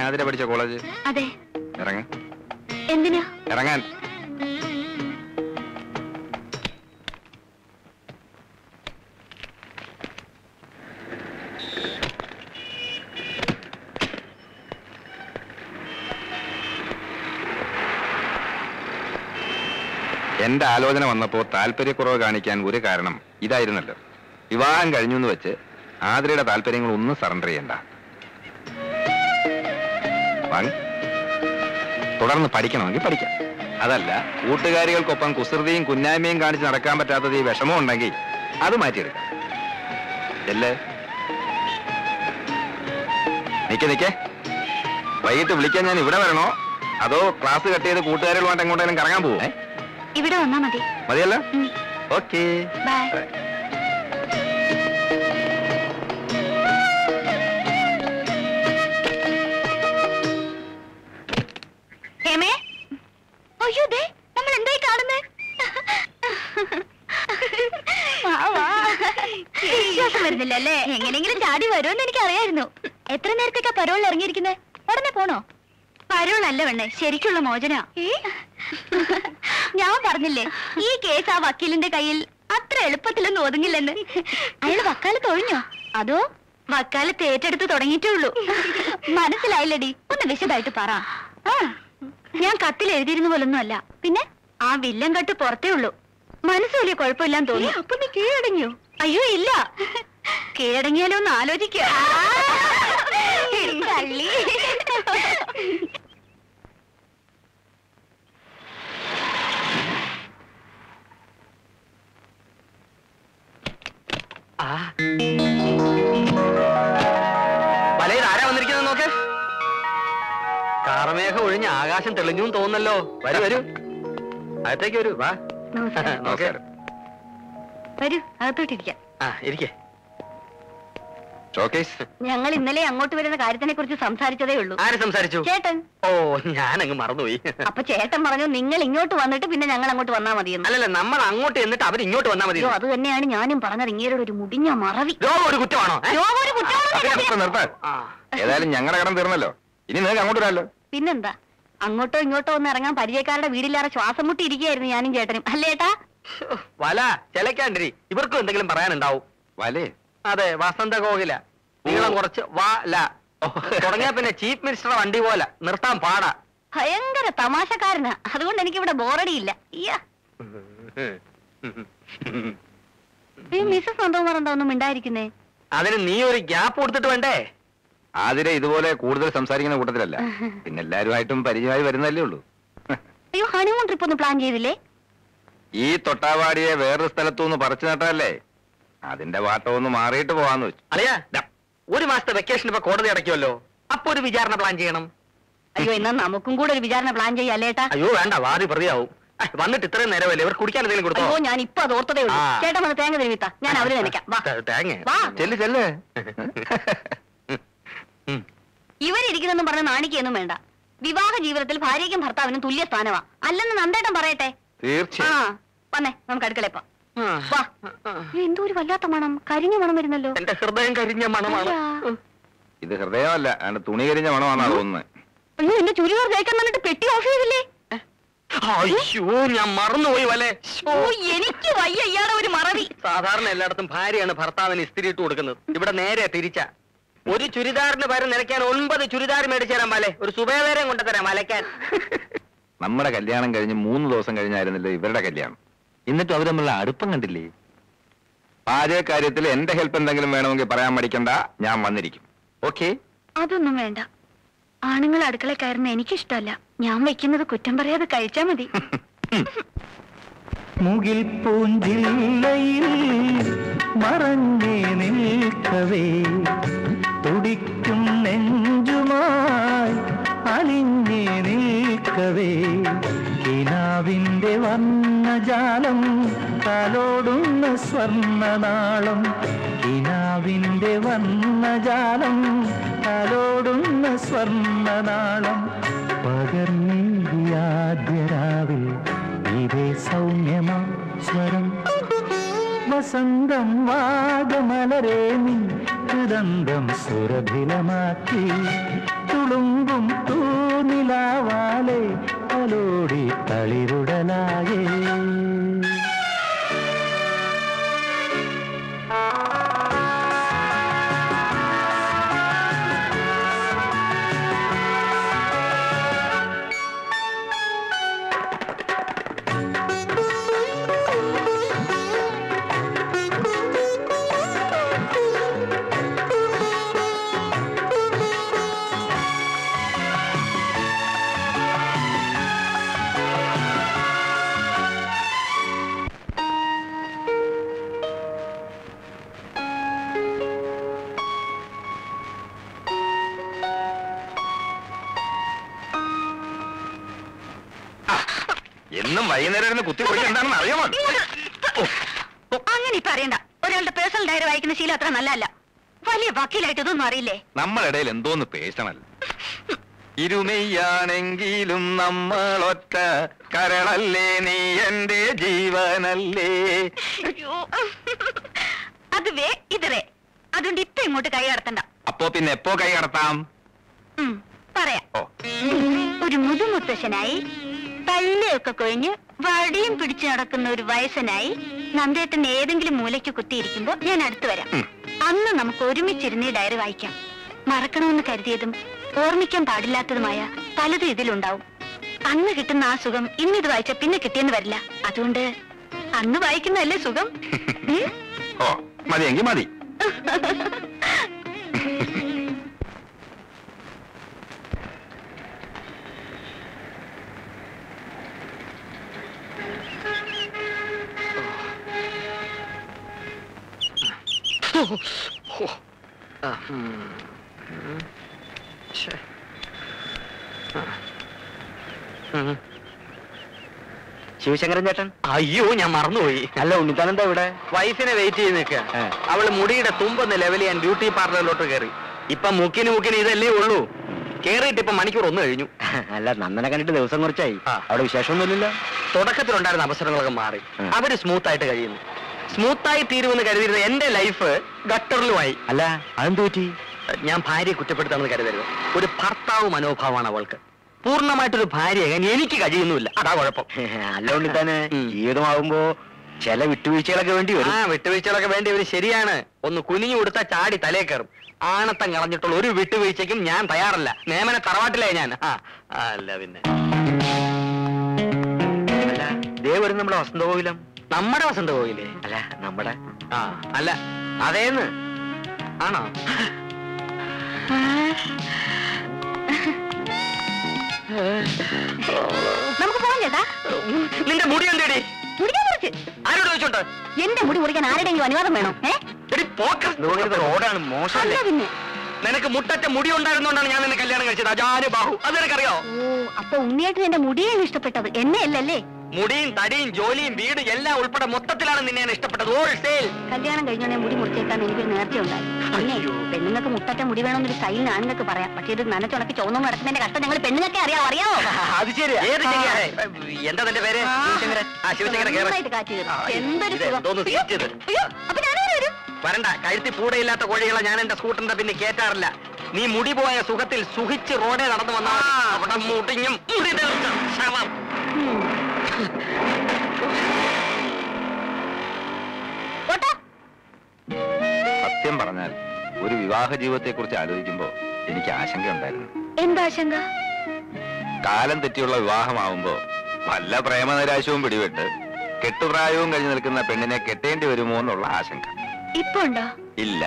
ആതിര പഠിച്ച കോളേജ് അതെ ഇറങ്ങ എന്തിനാ ഇറങ്ങാൻ എന്റെ ആലോചന വന്നപ്പോ താല്പര്യക്കുറവ് കാണിക്കാൻ ഒരു കാരണം ഇതായിരുന്നല്ലോ വിവാഹം കഴിഞ്ഞു എന്ന് വെച്ച് ആതിരയുടെ താല്പര്യങ്ങൾ ഒന്നും സറണ്ടർ ചെയ്യണ്ട വാങ്ങ്. തുടർന്ന് പഠിക്കണമെങ്കിൽ പഠിക്കാം അതല്ല കൂട്ടുകാരികൾക്കൊപ്പം കുസൃതിയും കുന്നായ്മയും കാണിച്ച് നടക്കാൻ പറ്റാത്തത് ഈ വിഷമം ഉണ്ടെങ്കിൽ അത് മാറ്റിയെടുക്കാം എല്ലേ നിക്ക് നിക്കേ വൈകിട്ട് വിളിക്കാൻ ഞാൻ ഇവിടെ വരണോ അതോ ക്ലാസ് കട്ട് ചെയ്ത് കൂട്ടുകാരികളുമായിട്ട് എങ്ങോട്ടെങ്കിലും കറങ്ങാൻ പോവോ ഇവിടെ വന്നാ മതി മതിയല്ലോ ഉം. ഓക്കേ ബൈ ഹേമേ അയ്യോ ദേ നമ്മൾ എന്തായി കാണുന്നേ വിശ്വാസം വരുന്നില്ല അല്ലേ എങ്ങനെയെങ്കിലും ചാടി വരുമെന്ന് എനിക്ക് അറിയായിരുന്നു എത്ര നേരത്തേക്കാ പരോളിൽ ഇറങ്ങിയിരിക്കുന്നത് ഉടനെ പോണോ പരോളല്ല വേണ്ടേ ശരിക്കുള്ള മോചന ഞാൻ പറഞ്ഞില്ലേ ഈ കേസ് ആ വക്കീലിന്റെ കയ്യിൽ അത്ര എളുപ്പത്തിലൊന്നും ഒതുങ്ങില്ലെന്ന് അയാള് വക്കാലത്ത് ഒഴിഞ്ഞോ അതോ വക്കാലത്ത് ഏറ്റെടുത്ത് തുടങ്ങിയിട്ടേ ഉള്ളൂ മനസ്സിലായില്ലടി ഒന്ന് വിശദമായിട്ട് പറ ആ, ഞാൻ കത്തിൽ എഴുതിയിരുന്ന പോലൊന്നും അല്ല പിന്നെ ആ വില്ലൻ കട്ട് പുറത്തേ ഉള്ളൂ മനസ്സ് വലിയ കുഴപ്പമില്ലാന്ന് തോന്നി അപ്പൊ നീ കീഴടങ്ങിയോ അയ്യോ ഇല്ല കീഴടങ്ങിയാലോ ഒന്ന് ആലോചിക്കുക കള്ളി വലയിൽ ആരാ വന്നിരിക്കുന്നത് നോക്ക് കാർമേഘം ഒഴിഞ്ഞ് ആകാശം തെളിഞ്ഞു തോന്നല്ലോ വരൂ വരൂ അകത്തേക്ക് വരൂ വാ നമസ്കാരം നമസ്കാരം വരൂ അകത്തോട്ടിരിക്കാം ആ ഇരിക്കേ ഷോക്കേസ് ഞങ്ങൾ ഇന്നലെ അങ്ങോട്ട് വരുന്ന കാര്യത്തിനെ കുറിച്ച് സംസാരിച്ചതേ ഉള്ളൂ ആര് സംസാരിച്ചു ചേട്ടൻ ഓ ഞാനങ്ങ് മറന്നുപോയി അപ്പൊ ചേട്ടൻ പറഞ്ഞു നിങ്ങൾ ഇങ്ങോട്ട് വന്നിട്ട് പിന്നെ ഞങ്ങൾ അങ്ങോട്ട് വന്നാ മതിയെന്ന് അല്ലല്ല നമ്മൾ അങ്ങോട്ട് എന്നിട്ട് അവർ ഇങ്ങോട്ട് വന്നാൽ മതി അയ്യോ അത് തന്നെയാണ് ഞാനും പറഞ്ഞത് ഇങ്ങേരുടെ ഒരു മുടിഞ്ഞ മറവി രോഗം ഒരു കുറ്റമാണോ ഏ? രോഗം ഒരു കുറ്റമാണെന്ന് നിർത്താൻ നിർത്താൻ ആ. ഏതായാലും ഞങ്ങളുടെ കടം തീർന്നല്ലോ ഇനി നിങ്ങൾക്ക് അങ്ങോട്ട് വരാമല്ലോ പിന്നെന്താ അങ്ങോട്ടോ ഇങ്ങോട്ടോ ഒന്ന് ഇറങ്ങാൻ പരിചയക്കാരുടെ വീടില്ലാതെ ശ്വാസം മുട്ടി ഇരിക്കുകയായിരുന്നു ഞാനും ചേട്ടനും അല്ലേ ഏട്ടാ ശ്ശോ, വല ചെലക്കാണ്ടിരി ഇവർക്കും എന്തെങ്കിലും പറയാനുണ്ടാവും വലേ അതെ വസന്ത കോകില നീളം കുറച്ച് വാ ല തുടങ്ങിയ പിന്നെ ചീഫ് മിനിസ്റ്റർ വണ്ടി പോലെ നിർത്താൻ പാടാ ഭയങ്കര തമാശക്കാരനാ അതുകൊണ്ട് എനിക്ക് ഇവിടെ ബോറടിയില്ല ഇയ്യ. ഈ മിസ്സസ് നന്ദകുമാർ എന്താ ഒന്നും മിണ്ടായിരിക്കുന്നേ അതിന് നീ ഒരു ഗ്യാപ്പ് കൊടുത്തിട്ട് വേണ്ടേ ആതിരെ ഇതുപോലെ കൂടുതൽ സംസാരിക്കുന്ന കൂട്ടത്തിലല്ല പിന്നെ എല്ലാവരുമായിട്ടും പരിചയമായി വരുന്നല്ലേ ഉള്ളൂ അയ്യോ ഹണിമൂൺ ട്രിപ്പ് ഒന്ന് പ്ലാൻ ചെയ്തില്ലേ ഈ തൊട്ടാവാടിയെ വേറൊരു സ്ഥലത്തുനിന്ന് പറിച്ചു നട്ടല്ലേ അതിന്റെ വാട്ടം ഒന്ന് മാറിയിട്ട് പോവാന്ന് വെച്ചു അളിയാ ദാ, ഒരു മാസത്തെ വെക്കേഷൻ ഇപ്പൊ കോടതി അടയ്ക്കുമല്ലോ അപ്പൊ ഒരു വിചാരണ പ്ലാൻ ചെയ്യണം അയ്യോ എന്നാ നമുക്കും കൂടെ ഒരു വിചാരണ പ്ലാൻ ചെയ്യാം അല്ലേട്ടാ അയ്യോ വേണ്ട വാദി പ്രതിയാവും ആ, വന്നിട്ട് ഇത്രയും നേരമല്ലേ ഇവർ കുടിക്കാൻ എന്തെങ്കിലും കൊടുത്തോ അയ്യോ ഞാൻ ഇപ്പൊ അത് ഓർത്തതേ ഉള്ളൂ ആ. ചേട്ടൻ വന്ന് തേങ്ങ തിരുമിത്ത ഞാൻ അവര് നനയ്ക്കാം വാ ത- തേങ്ങ വാ ചെല്ല് ചെല്ല് ഉം. ഇവരിരിക്കുന്നെന്നും പറഞ്ഞ് നാണിക്കൊന്നും വേണ്ട വിവാഹ ജീവിതത്തിൽ ഭാര്യയ്ക്കും ഭർത്താവിനും തുല്യ സ്ഥാനമാ അല്ലെന്ന് നന്ദേട്ടൻ പറയട്ടെ ആ തീർച്ചയായും വന്നേ നമുക്ക് അടുക്കളയപ്പോ ആ. വാ എന്തോ ഒരു വല്ലാത്ത മണം കരിഞ്ഞ മണം വരുന്നല്ലോ എന്റെ ഹൃദയം കരിഞ്ഞ മണമാണ് അയ്യാ. ഇത് ഹൃദയമല്ല അതിന്റെ തുണി കരിഞ്ഞ മണമാണ് തോന്നുന്നത് അയ്യോ എന്റെ ചുരിദാർ തേക്കാൻ വന്നിട്ട് പെട്ടി ഓഫ് ചെയ്തില്ലേ അയ്യോ ഞാൻ മറന്നുപോയി വലെ ഓ എനിക്ക് വയ്യ ഇയാളെ ഒരു മറവി സാധാരണ എല്ലായിടത്തും ഭാര്യയാണ് ഭർത്താവിന് ഇസ്തിരി ഇട്ട് കൊടുക്കുന്നത് ഇവിടെ നേരെ തിരിച്ച ഒരു ചുരിദാറിന് പകരം നിലയ്ക്കാൻ ഒൻപത് ചുരിദാർ മേടിച്ചു തരാം മലെ ഒരു സുബേവേരം കൊണ്ടുതരാം മലയ്ക്കാൻ നമ്മുടെ കല്യാണം കഴിഞ്ഞ് മൂന്ന് ദിവസം കഴിഞ്ഞായിരുന്നല്ലോ ഇവരുടെ കല്യാണം എന്നിട്ടും അവർ തമ്മിലുള്ള അടുപ്പം കണ്ടില്ലേ പാചക കാര്യത്തിൽ എന്റെ ഹെൽപ്പ് എന്തെങ്കിലും വേണമെങ്കിൽ പറയാൻ മടിക്കണ്ട ഞാൻ വന്നിരിക്കും ഓക്കെ അതൊന്നും വേണ്ട ആണുങ്ങൾ അടുക്കള കയറുന്ന എനിക്കിഷ്ടമല്ല ഞാൻ വെക്കുന്നത് കുറ്റം പറയാതെ കഴിച്ചാ മതി മുകിൽ പൂഞ്ചില്ലയിൽ മറഞ്ഞേ നിൽക്കവേ തുടിക്കും നെഞ്ചുമായി അലിഞ്ഞേ നിൽക്കവേ കിനാവിന്റെ വർണ്ണജാലം തലോടുന്ന സ്വർണ്ണനാളം കിനാവിന്റെ വർണ്ണജാലം തലോടുന്ന സ്വർണ്ണനാളം പകർന്നേരിയാദ്യരാവിൽ ഇതേ സൗമ്യമാ സ്വരം വസന്തം വാഗമലരേ നിൻ ഹൃദന്തം സുരഭിലമാക്കി തുളുമ്പും തൂനിലാവാലെ തലോടി തളിരുടലായേ എന്നും വൈകുന്നേരം ഇരുന്ന് കുത്തി പൊളിച്ച് എന്താണെന്ന് അറിയാമോ അങ്ങനെ ഇപ്പൊ അറിയണ്ട ഒരാളുടെ പേഴ്സണൽ ഡയറി വായിക്കുന്ന ശീലം അത്ര നല്ലതല്ല വലിയ വക്കീലായിട്ട് ഇതൊന്നും അറിയില്ലേ നമ്മളിടയിൽ എന്തോന്ന് പേഴ്സണൽ ഇരുമയാണെങ്കിലും നമ്മളൊറ്റ കരളല്ലേ നീ എന്റെ ജീവനല്ലേ അയ്യോ. അത് വേ ഇത് വേ അതുകൊണ്ട് ഇപ്പൊ ഇങ്ങോട്ട് കൈ കടത്തണ്ട അപ്പോ പിന്നെ എപ്പോ കൈ കടത്താം ഉം, പറയാം ഓ ഒരു മുതുമുത്തശ്ശനായി പല്ലയൊക്കെ കൊഴിഞ്ഞ് വടിയും പിടിച്ചു നടക്കുന്ന ഒരു വയസ്സനായി നന്ദേട്ടൻ ഏതെങ്കിലും മൂലയ്ക്ക് കുത്തിയിരിക്കുമ്പോ ഞാൻ അടുത്ത് വരാം ഉം. അന്ന് നമുക്ക് ഒരുമിച്ചിരുന്ന് ഈ ഡയറി വായിക്കാം മറക്കണമെന്ന് കരുതിയതും ഓർമ്മിക്കാൻ പാടില്ലാത്തതുമായ പലതും ഇതിലുണ്ടാവും അന്ന് കിട്ടുന്ന ആ സുഖം ഇന്ന് ഇത് വായിച്ച പിന്നെ കിട്ടിയെന്ന് വരില്ല അതുകൊണ്ട് അന്ന് വായിക്കുന്നതല്ലേ സുഖം ഉം? ഓ മതിയെങ്കി മതി ആ, ഉം. ഉം. ശ്ശെ. ആ. ഉം. ശിവശങ്കരൻ ചേട്ടൻ അയ്യോ ഞാൻ മറന്നുപോയി അല്ല ഉണ്ണിത്താൻ എന്താ ഇവിടെ വൈഫിനെ വെയിറ്റ് ചെയ്ത് നിൽക്കുക ഏ. അവള് മുടിയുടെ തുമ്പൊന്ന് ലെവൽ ചെയ്യാൻ ബ്യൂട്ടി പാർലറിലോട്ട് കയറി ഇപ്പൊ മുക്കിന് മുക്കിന് ഇതല്ലേ ഉള്ളൂ കേറിയിട്ട് ഇപ്പൊ മണിക്കൂർ ഒന്ന് കഴിഞ്ഞു അല്ല നന്ദനെ കണ്ടിട്ട് ദിവസം കുറച്ചായി ആ. അവിടെ വിശേഷമൊന്നുമില്ലല്ലോ തുടക്കത്തിലുണ്ടായിരുന്ന അവസരങ്ങളൊക്കെ മാറി ഉം. അവര് സ്മൂത്ത് ആയിട്ട് കഴിയുന്നു സ്മൂത്തായി തീരുമെന്ന് കരുതിയിരുന്ന എന്റെ ലൈഫ് ഗട്ടറിലുമായി അല്ല അതെന്ത് പറ്റി ഞാൻ ഭാര്യയെ കുറ്റപ്പെടുത്താമെന്ന് കരുതരുത് ഒരു ഭർത്താവ് മനോഭാവമാണ് അവൾക്ക് പൂർണ്ണമായിട്ടൊരു ഭാര്യയാകാൻ എനിക്ക് കഴിയുന്നുമില്ല അതാ കുഴപ്പം അല്ല ഉണ്ണിത്താന് ഉം. ജീവിതമാകുമ്പോ ചില വിട്ടുവീഴ്ചകളൊക്കെ വേണ്ടി ആ വരും വിട്ടുവീഴ്ചകളൊക്കെ വേണ്ടി ഒരു ശരിയാണ് ഒന്ന് കുനിഞ്ഞു കൊടുത്ത ചാടി തലേ കയറും ആണത്തം കളഞ്ഞിട്ടുള്ള ഒരു വിട്ടുവീഴ്ചയ്ക്കും ഞാൻ തയ്യാറല്ല നേമന തറവാട്ടിലേ ഞാൻ ആ ആ, അല്ല പിന്നെ അല്ല ദേ വരും നമ്മുടെ വസന്തകോവിലം നമ്മുടെ വസന്ത പോയില്ലേ അല്ല നമ്മുടെ ആ അല്ല അതേന്ന് ആണോ നമുക്ക് പോകാം ചേട്ടാ നിന്റെ മുടി എന്തേടി മുടിക്കാൻ മുറിച്ച് ആരോട് ചോദിച്ചോണ്ട് എന്റെ മുടി മുറിക്കാൻ ആരുടെയെങ്കിലും അനുവാദം വേണം ഏ എടി പോക്കർ റോഡാണ് അല്ല മോശമല്ലേ പിന്നെ നിനക്ക് മുട്ടറ്റ മുടി ഉണ്ടായിരുന്നോണ്ടാണ് ഞാൻ നിന്നെ കല്യാണം കഴിച്ചത് അജാന് ബാഹു അത് നിനക്കറിയോ ഓ അപ്പൊ ഉണ്ണിയായിട്ട് എന്റെ മുടിയാണ് ഇഷ്ടപ്പെട്ടത് എന്നെ അല്ലല്ലേ മുടിയും തടിയും ജോലിയും വീടും എല്ലാം ഉൾപ്പെടെ മൊത്തത്തിലാണ് നിന്നെ ഞാൻ ഇഷ്ടപ്പെട്ടത് ഹോൾസെയിൽ കല്യാണം കഴിഞ്ഞോടെ മുടി മുറിച്ചേക്കാൻ എനിക്കൊരു നേർച്ച ഉണ്ടായി പിന്നെ പെണ്ണുങ്ങൾക്ക് മുട്ടറ്റ മുടി വേണമെന്നൊരു സ്റ്റൈലിന് ആണുങ്ങൾക്ക് പറയാം പക്ഷേ ഇത് നനച്ചുണക്കി ചുവന്നു നടക്കുന്നതിന്റെ കഷ്ടം ഞങ്ങൾ പെണ്ണുങ്ങൾക്ക് അറിയാം അറിയാമോ അത് ശരിയാ ഏത് ശരിയാ എന്താ നിന്റെ പേര് ശിവശങ്കരൻ ആ ശിവശങ്കരൻ കേറ്. നന്നായിട്ട് കാറ്റ് കയറും. ആ, എന്തൊരു ഇത് സുഖം. എന്തോന്ന് അയ്യോ, സീറ്റ് ഇത്? അയ്യോ, അപ്പൊ ഞാനും വരും വരണ്ട കഴുത്തി പൂടയില്ലാത്ത കോഴികളെ ഞാൻ എന്റെ സ്കൂട്ടറിന്റെ പിന്നെ കേറ്റാറില്ല നീ മുടി പോയ സുഖത്തിൽ സുഖിച്ച് റോഡേ നടന്നു വന്നാൽ അവിടെ മുടിഞ്ഞും മുടി തീർച്ച ശവം ഉം. ഓട്ടോ സത്യം പറഞ്ഞാൽ ഒരു വിവാഹ ജീവിതത്തെ കുറിച്ച് ആലോചിക്കുമ്പോ എനിക്ക് ആശങ്കയുണ്ടായിരുന്നു എന്താ ആശങ്ക കാലം തെറ്റിയുള്ള വിവാഹമാവുമ്പോ വല്ല പ്രേമനിരാശവും പിടിപെട്ട് കെട്ടുപ്രായവും കഴിഞ്ഞു നിൽക്കുന്ന പെണ്ണിനെ കെട്ടേണ്ടി വരുമോ എന്നുള്ള ആശങ്ക ഇപ്പൊ ഉണ്ടോ ഇല്ല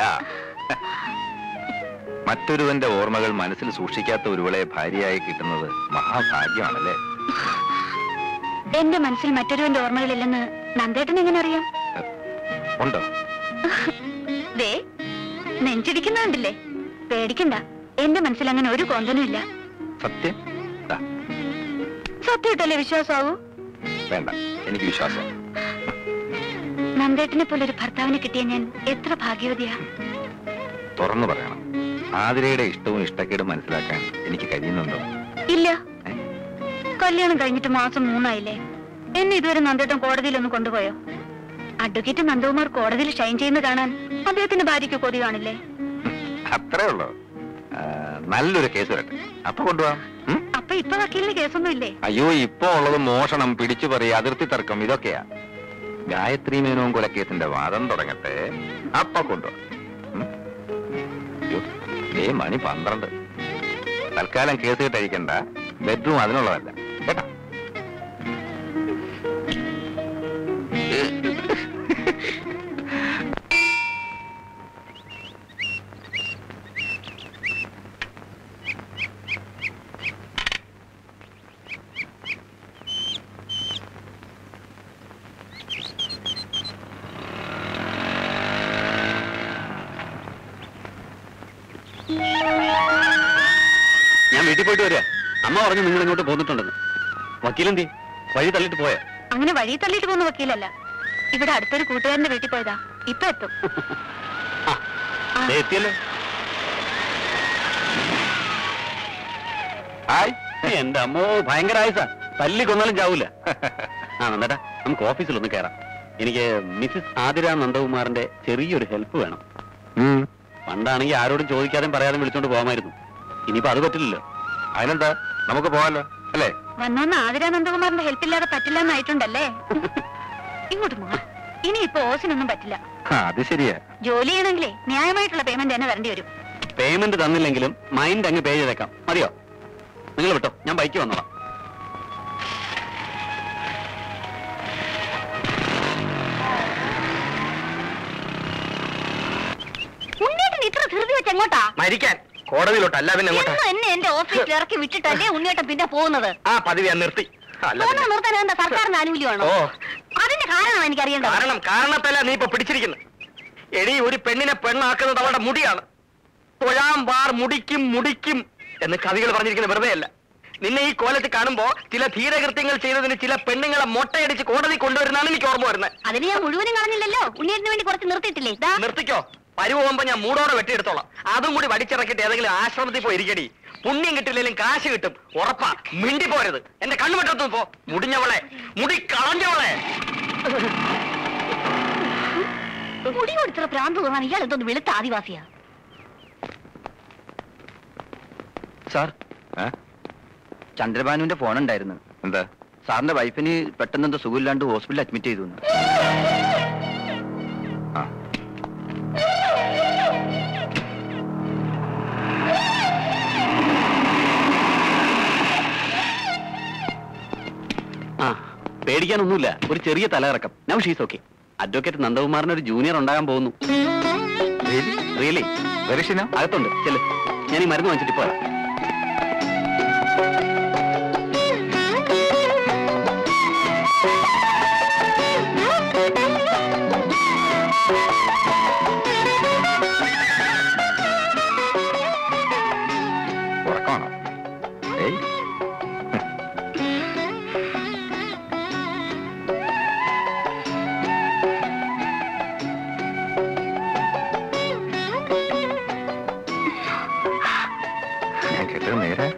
മറ്റൊരുവന്റെ ഓർമ്മകൾ മനസ്സിൽ സൂക്ഷിക്കാത്ത ഒരുവളെ ഭാര്യയായി കിട്ടുന്നത് മഹാഭാഗ്യമാണല്ലേ എന്റെ മനസ്സിൽ മറ്റൊരുവന്റെ ഓർമ്മകളില്ലെന്ന് നന്ദേട്ടൻ എങ്ങനെ അറിയാം ഉണ്ടോ ദേ നെഞ്ചിടിക്കുന്ന കണ്ടില്ലേ പേടിക്കണ്ട എന്റെ മനസ്സിൽ അങ്ങനെ ഒരു കോന്തനും ഇല്ല സത്യം ദാ, സത്യമായിട്ടല്ലേ വിശ്വാസാവൂ വേണ്ട എനിക്ക് വിശ്വാസം നന്ദേട്ടനെ പോലെ ഒരു ഭർത്താവിനെ കിട്ടിയ ഞാൻ എത്ര ഭാഗ്യവതിയാ തുറന്നു പറയണം ആതിരയുടെ ഇഷ്ടവും ഇഷ്ടക്കേടും മനസ്സിലാക്കാൻ എനിക്ക് കഴിയുന്നുണ്ടോ ഇല്ല ഏ? കല്യാണം കഴിഞ്ഞിട്ട് മാസം മൂന്നായില്ലേ എന്നെ ഇതുവരെ നന്ദേട്ടൻ കോടതിയിലൊന്ന് കൊണ്ടുപോയോ അഡ്വക്കേറ്റ് നന്ദകുമാർ കോടതിയിൽ ഷൈൻ ചെയ്യുന്ന കാണാൻ അദ്ദേഹത്തിന്റെ ഭാര്യയ്ക്ക് കൊതി കാണില്ലേ അത്രേ ഉള്ളൂ ആ, നല്ലൊരു കേസ് വരട്ടെ അപ്പൊ കൊണ്ടുപോവാം ഉം? അപ്പൊ ഇപ്പൊ വക്കീലിന് കേസൊന്നും ഇല്ലേ അയ്യോ ഇപ്പൊ ഉള്ളത് മോഷണം പിടിച്ചുപറി അതിർത്തി തർക്കം ഇതൊക്കെയാ ഗായത്രി മേനോൻ കൊലക്കേസിന്റെ വാദം തുടങ്ങട്ടെ അപ്പൊ കൊണ്ടുപോവാം ഉം? അയ്യോ, ദേ മണി പന്ത്രണ്ട് തൽക്കാലം കേസ് കിട്ടഴിക്കണ്ട ബെഡ്റൂം അതിനുള്ളതല്ല കേട്ടോ ഞാൻ വീട്ടിൽ പോയിട്ട് വരിക അമ്മ പറഞ്ഞു നിങ്ങൾ ഇങ്ങോട്ട് പോന്നിട്ടുണ്ടെന്ന് വക്കീലെന്തി വഴി തള്ളിട്ട് പോയ അങ്ങനെ വഴി തള്ളിയിട്ട് പോകുന്ന വക്കീലല്ല ഇവിടെ അടുത്തൊരു കൂട്ടുകാരന്റെ വീട്ടിൽ പോയതാ ഇപ്പൊ എത്തും എത്തിയല്ലോ ഹായ് എന്റെ അമ്മോ ഭയങ്കര ആയുസ തല്ലി കൊന്നാലും ചാവൂല ആ നന്ദേട്ടാ നമുക്ക് ഓഫീസിലൊന്ന് കയറാം എനിക്ക് മിസ്സിസ് ആതിര നന്ദകുമാറിന്റെ ചെറിയൊരു ഹെൽപ്പ് വേണം ഉം. പണ്ടാണെങ്കിൽ ആരോടും ചോദിക്കാതെ പറയാതെ വിളിച്ചോണ്ട് പോകാമായിരുന്നു ഇനിയിപ്പോ അത് പറ്റില്ലല്ലോ അതിനെന്താ നമുക്ക് പോവാലോ അല്ലേ വന്നോന്ന് ആതിര നന്ദകുമാറിന്റെ ഹെൽപ്പ് ഇല്ലാതെ പറ്റില്ല എന്നായിട്ടുണ്ടല്ലേ ഇങ്ങോട്ട് മാ ഇനി ഇപ്പൊ ഓസിനൊന്നും പറ്റില്ല ആ, അത് ശരിയാ ജോലി ചെയ്യണമെങ്കിലേ ന്യായമായിട്ടുള്ള പേയ്മെന്റ് തന്നെ തരേണ്ടി വരും പേയ്മെന്റ് തന്നില്ലെങ്കിലും മൈൻഡ് അങ്ങ് പേ ചെയ്തേക്കാം മതിയോ നിങ്ങൾ വിട്ടോ ഞാൻ ബൈക്ക് വന്നോളാം ഉണ്ണിയേട്ടൻ ഇത്ര ധൃതി വെച്ച് എങ്ങോട്ടാ മരിക്കാൻ കോടതിയിലോട്ട് അല്ല പിന്നെ എങ്ങോട്ടാ എന്നും എന്നെ എന്റെ ഓഫീസിൽ ഇറക്കി വിട്ടിട്ടല്ലേ ഉണ്ണിയേട്ടൻ പിന്നെ പോകുന്നത് ആ പതിവ് ഞാൻ നിർത്തി അല്ല പോകുന്നത് പിന്നെ. നിർത്താൻ എന്താ സർക്കാരിന് ആനുകൂല്യമാണോ ഓ അതിന്റെ കാരണം എനിക്ക് അറിയേണ്ടത് കാരണം കാരണത്തല്ല നീ ഇപ്പൊ പിടിച്ചിരിക്കുന്നത് എടി ഒരു പെണ്ണിനെ പെണ്ണാക്കുന്നത് അവളുടെ മുടിയാണ് തൊഴാം വാർ മുടിക്കും മുടിക്കും എന്ന് കവികൾ പറഞ്ഞിരിക്കുന്നത് വെറുതെ അല്ല നിന്നെ ഈ കോലത്തിൽ കാണുമ്പോ ചില ധീരകൃത്യങ്ങൾ ചെയ്തതിന് ചില പെണ്ണുങ്ങളെ മൊട്ടയടിച്ച് കോടതി കൊണ്ടുവരുന്നതാണ് എനിക്ക് ഓർമ്മ വരുന്നത് അതിന് ഞാൻ മുഴുവനും കളഞ്ഞില്ലല്ലോ ഉണ്ണിയേട്ടന് വേണ്ടി കുറച്ച് നിർത്തിയിട്ടില്ലേ ദാ നിർത്തിക്കോ പരുവുമ്പോ ഞാൻ മൂടോടെ വെട്ടിയെടുത്തോളാം അതും കൂടി വടിച്ചിറക്കിട്ട് ഏതെങ്കിലും ആശ്രമത്തിൽ പോയി ഇരിക്കടി പുണ്യം കിട്ടില്ലെങ്കിലും കാശ് കിട്ടും ഉറപ്പാ മിണ്ടി പോരുത് എന്റെ കണ്ണു വെട്ടത്തു പോ മുടിഞ്ഞവളെ മുടി കളഞ്ഞവളെ മുടി കൊടുത്ത പ്രാന്ത് തോന്നാൻ ഇയാൾ എന്തോന്ന് വെളുത്ത ആദിവാസിയാ സാർ ഏ? ചന്ദ്രബാനുവിന്റെ ഫോൺ ഉണ്ടായിരുന്നു എന്താ സാറിന്റെ വൈഫിന് പെട്ടെന്ന് എന്തോ സുഖമില്ലാണ്ട് ഹോസ്പിറ്റലിൽ അഡ്മിറ്റ് ചെയ്തു എന്ന്. ആ ആ പേടിക്കാനൊന്നുമില്ല ഒരു ചെറിയ തലയിറക്കം നൗ ഷീസ് ഓക്കെ അഡ്വക്കേറ്റ് നന്ദകുമാറിന് ഒരു ജൂനിയർ ഉണ്ടാകാൻ പോകുന്നു റിയലി വെരിഷിനോ അകത്തുണ്ട് ചെല്ല് ഞാൻ ഈ മരുന്ന് വാങ്ങിച്ചിട്ട് പോരാ ഉറക്കമാണോ ഏയ് ഞാൻ കേട്ടത് നേരെ